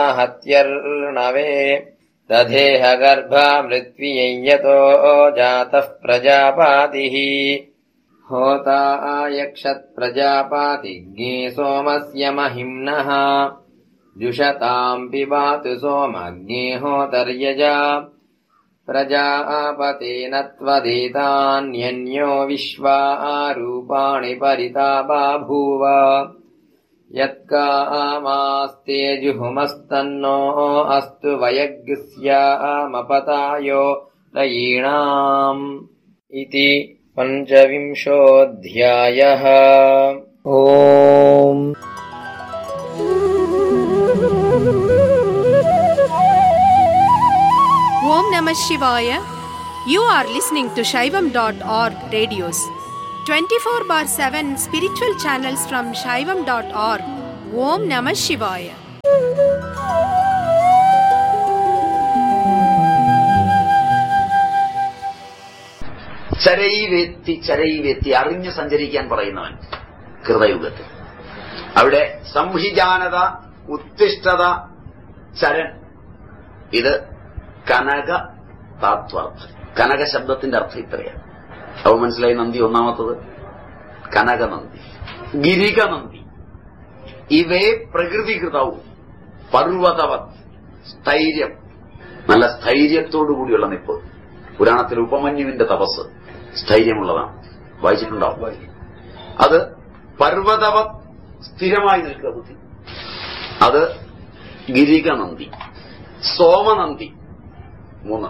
हत्यर्णवे दधेह गर्भा मृत्वियञ्यतो जातः प्रजापातिः होता यक्षत्प्रजापातिज्ञे सोमस्य महिम्नः जुषताम् पिबातु सोमज्ञे होतर्यजा प्रजापतेन त्वदेतान्यन्यो विश्वा रूपाणि परिता बाभूव यत्कामास्ते जुहुमस्तन्नो अस्तु वयग्स्यामपतायो रयीणाम् इति पञ्चविंशोऽध्यायः ओम् Om Namah Shivaya. You are listening to Shaivam.org radios. 24 bar 7 spiritual channels from Shaivam.org. Om Namah Shivaya. ചരൈവെത്തി ചരൈവെത്തി അറിഞ്ഞ് സഞ്ചരിക്കാൻ പറയുന്നവൻ കൃതയുഗത്തിൽ അവിടെ സംഹിജാനത ഉത്തിഷ്ഠത ചരൺ ഇത് കനക താത്വാർത്ഥം കനക ശബ്ദത്തിന്റെ അർത്ഥം ഇത്രയാണ് അപ്പൊ മനസ്സിലായി നന്ദി ഒന്നാമത്തത് കനകനന്ദി ഗിരികനന്ദി ഇവേ പ്രകൃതികൃതവും പർവ്വതവത് സ്ഥൈര്യം നല്ല സ്ഥൈര്യത്തോടു കൂടിയുള്ള നിപ്പ് പുരാണത്തിൽ ഉപമന്യുവിന്റെ തപസ് സ്ഥൈര്യമുള്ളതാണ് വായിച്ചിട്ടുണ്ടാവും അത് പർവ്വതവ സ്ഥിരമായി നിൽക്കുക ബുദ്ധി അത് ഗിരികനന്ദി സോമനന്ദി മൂന്ന്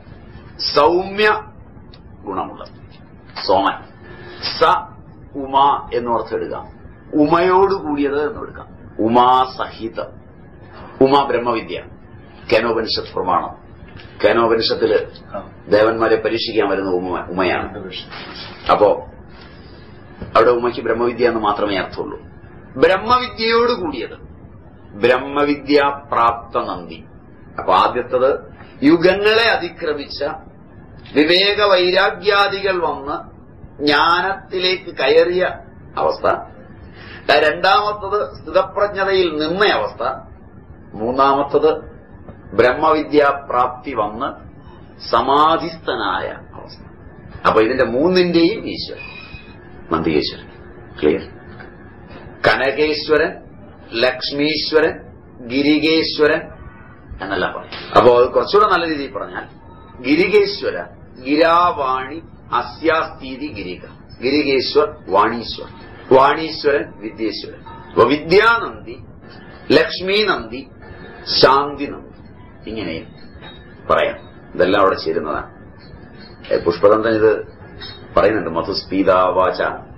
സൗമ്യ ഗുണമുള്ള സോമൻ സ ഉമ എന്നോർത്ത് എടുക്കാം ഉമയോട് കൂടിയത് എന്നെടുക്കാം ഉമാസഹിതം ഉമ ബ്രഹ്മവിദ്യ കേനോപനിഷത്ത് പ്രമാണം കേനോപനിഷത്തില് ദേവന്മാരെ പരീക്ഷിക്കാൻ വരുന്ന ഉമ ഉമയാണ് അപ്പോ അവിടെ ഉമയ്ക്ക് ബ്രഹ്മവിദ്യ എന്ന് മാത്രമേ അർത്ഥമുള്ളൂ ബ്രഹ്മവിദ്യയോട് കൂടിയത് ബ്രഹ്മവിദ്യ പ്രാപ്ത നന്ദി അപ്പൊ ആദ്യത്തത് യുഗങ്ങളെ അതിക്രമിച്ച വിവേക വൈരാഗ്യാദികൾ വന്ന് ജ്ഞാനത്തിലേക്ക് കയറിയ അവസ്ഥ രണ്ടാമത്തത് സ്ഥിതപ്രജ്ഞതയിൽ നിന്ന അവസ്ഥ മൂന്നാമത്തത് ബ്രഹ്മവിദ്യാപ്രാപ്തി വന്ന് സമാധിസ്ഥനായ അവസ്ഥ അപ്പൊ ഇതിന്റെ മൂന്നിന്റെയും ഈശ്വരൻ നന്ദികേശ്വരൻ ക്ലിയർ കനകേശ്വരൻ ലക്ഷ്മീശ്വരൻ ഗിരികേശ്വരൻ എന്നെല്ലാം പറയും അപ്പോ അത് കുറച്ചുകൂടെ നല്ല രീതിയിൽ പറഞ്ഞാൽ ഗിരികേശ്വര ഗിരാവാണി അസ്യാസ്ഥിതി ഗിരിക ഗിരികേശ്വർ വാണീശ്വർ വാണീശ്വരൻ വിദ്യേശ്വരൻ അപ്പൊ വിദ്യാനന്ദി ലക്ഷ്മീനന്ദി ശാന്തി നന്ദി ഇങ്ങനെയും പറയാം ഇതെല്ലാം അവിടെ ചേരുന്നതാണ് ഏ, പുഷ്പതന്ത്രൻ ഇത് പറയുന്നുണ്ട് മധുസ്പീതാവാച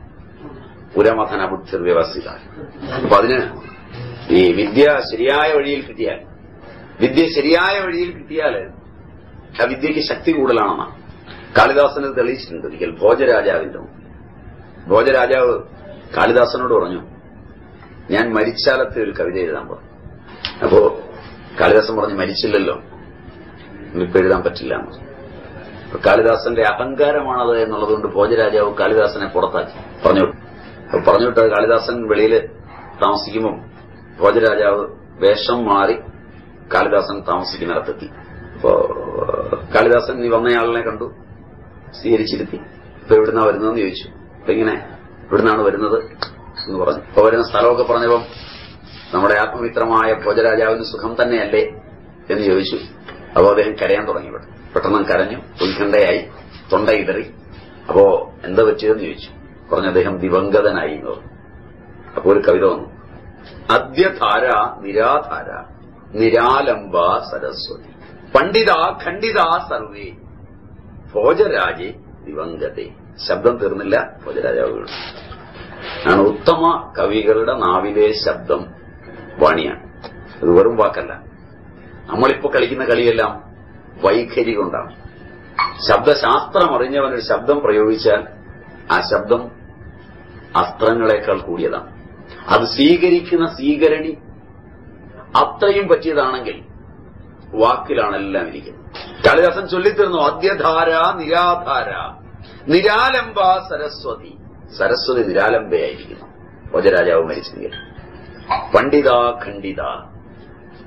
പുരമഥന ബുദ്ധിർ വ്യവസ്ഥിത അപ്പൊ അതിന് ഈ വിദ്യ ശരിയായ വഴിയിൽ കിട്ടിയാൽ വിദ്യ ശരിയായ വഴിയിൽ കിട്ടിയാൽ ആ വിദ്യക്ക് ശക്തി കൂടുതലാണെന്നാണ് കാളിദാസന് ഇത് തെളിയിച്ചിട്ടുണ്ട് ഒരിക്കൽ ഭോജരാജാവിന്റെ മുമ്പിൽ. ഭോജരാജാവ് കാളിദാസനോട് പറഞ്ഞു ഞാൻ മരിച്ചാലത്തെ ഒരു കവിത എഴുതാൻ പറഞ്ഞു അപ്പോ കാളിദാസൻ പറഞ്ഞു മരിച്ചില്ലല്ലോ ഇനിയിപ്പോ എഴുതാൻ പറ്റില്ല എന്ന് പറഞ്ഞു. അപ്പൊ കാളിദാസന്റെ അഹങ്കാരമാണത് എന്നുള്ളതുകൊണ്ട് ഭോജരാജാവ് കാളിദാസനെ പുറത്താക്കി പറഞ്ഞു അപ്പൊ പറഞ്ഞു വിട്ടത് കാളിദാസൻ വെളിയിൽ താമസിക്കുമ്പോൾ ഭോജരാജാവ് വേഷം മാറി കാളിദാസൻ താമസിക്കുന്നിടത്തെത്തി അപ്പോ കാളിദാസൻ ഈ വന്നയാളിനെ കണ്ടു സ്വീകരിച്ചിരുത്തി ഇപ്പൊ എവിടുന്നാ വരുന്നതെന്ന് ചോദിച്ചു അപ്പൊ ഇങ്ങനെ ഇവിടുന്നാണ് വരുന്നത് എന്ന് പറഞ്ഞു അപ്പൊ വരുന്ന സ്ഥലമൊക്കെ പറഞ്ഞപ്പം നമ്മുടെ ആത്മമിത്രമായ ഭോജരാജാവിന് സുഖം തന്നെയല്ലേ എന്ന് ചോദിച്ചു അപ്പോ അദ്ദേഹം കരയാൻ തുടങ്ങി ഇവിടെ പെട്ടെന്ന് കരഞ്ഞു ഉത്കണ്ഠയായി തൊണ്ടയിടറി അപ്പോ എന്താ പറ്റിയതെന്ന് ചോദിച്ചു പറഞ്ഞു അദ്ദേഹം ദിവംഗതനായി എന്ന് പറഞ്ഞു അപ്പോ ഒരു കവിത വന്നു അദ്യധാര നിരാധാര നിരാലംബ സരസ്വതി പണ്ഡിത ഖണ്ഡിത സർവേ ഭോജരാജെ ദിവംഗതേ ശബ്ദം തീർന്നില്ല ഭോജരാജാവ് വീണു ആണ് ഉത്തമ കവികളുടെ നാവിലെ ശബ്ദം വാണിയാണ് ഇത് വെറും വാക്കല്ല നമ്മളിപ്പോ കളിക്കുന്ന കളിയെല്ലാം വൈഖരി കൊണ്ടാണ് ശബ്ദശാസ്ത്രം അറിഞ്ഞവനൊരു ശബ്ദം പ്രയോഗിച്ചാൽ ആ ശബ്ദം അസ്ത്രങ്ങളെക്കാൾ കൂടിയതാണ് അത് സ്വീകരിക്കുന്ന സ്വീകരണി അത്രയും പറ്റിയതാണെങ്കിൽ വാക്കിലാണ് എല്ലാം ഇരിക്കുന്നത് കാളിദാസൻ ചൊല്ലിത്തരുന്നു അദ്യധാര നിരാധാര നിരാലംബ സരസ്വതി സരസ്വതി നിരാലംബയായിരിക്കുന്നു ഭോജരാജാവ് മരിച്ചെങ്കിൽ പണ്ഡിത ഖണ്ഡിത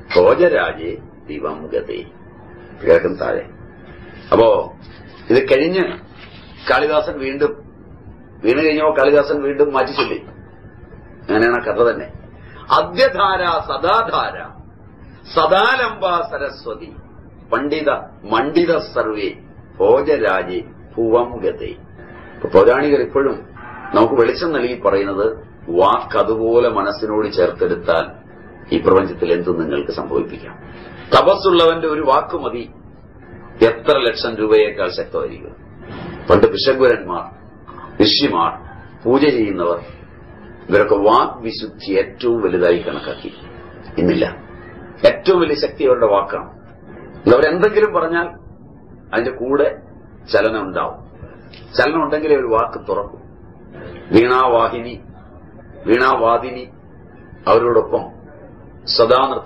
ഭോജരാജേ ദിവം ഗതേ കേൾക്കും താഴെ അപ്പോ ഇത് കഴിഞ്ഞ് കാളിദാസൻ വീണ്ടും വീണ് കഴിഞ്ഞപ്പോ കാളിദാസൻ വീണ്ടും മാറ്റി ചൊല്ലി അങ്ങനെയാണ് ആ കഥ തന്നെ അദ്യധാര സദാധാര സദാലംബ സരസ്വതി പണ്ഡിത മണ്ഡിത സർവേ ഭോജരാജേ ഭുവം ഗതേ ഇപ്പൊ പൗരാണികർ ഇപ്പോഴും നമുക്ക് വെളിച്ചം നൽകി പറയുന്നത് വാക്ക് അതുപോലെ മനസ്സിനോട് ചേർത്തെടുത്താൽ ഈ പ്രപഞ്ചത്തിൽ എന്തും നിങ്ങൾക്ക് സംഭവിപ്പിക്കാം തപസ്സുള്ളവന്റെ ഒരു വാക്ക് മതി എത്ര ലക്ഷം രൂപയേക്കാൾ ശക്തമായിരിക്കും പണ്ട് പിശങ്കുരന്മാർ ഋഷിമാർ പൂജ ചെയ്യുന്നവർ ഇവരൊക്കെ വാക് വിശുദ്ധി ഏറ്റവും വലുതായി കണക്കാക്കി ഇന്നില്ല ഏറ്റവും വലിയ ശക്തി അവരുടെ വാക്കാണ് അവരെന്തെങ്കിലും പറഞ്ഞാൽ അതിന്റെ കൂടെ ചലനം ഉണ്ടാവും ചലനം ഉണ്ടെങ്കിലേ ഒരു വാക്ക് തുറക്കും വീണാവാഹിനി വീണാവാദിനി അവരോടൊപ്പം സദാ നൃത്തം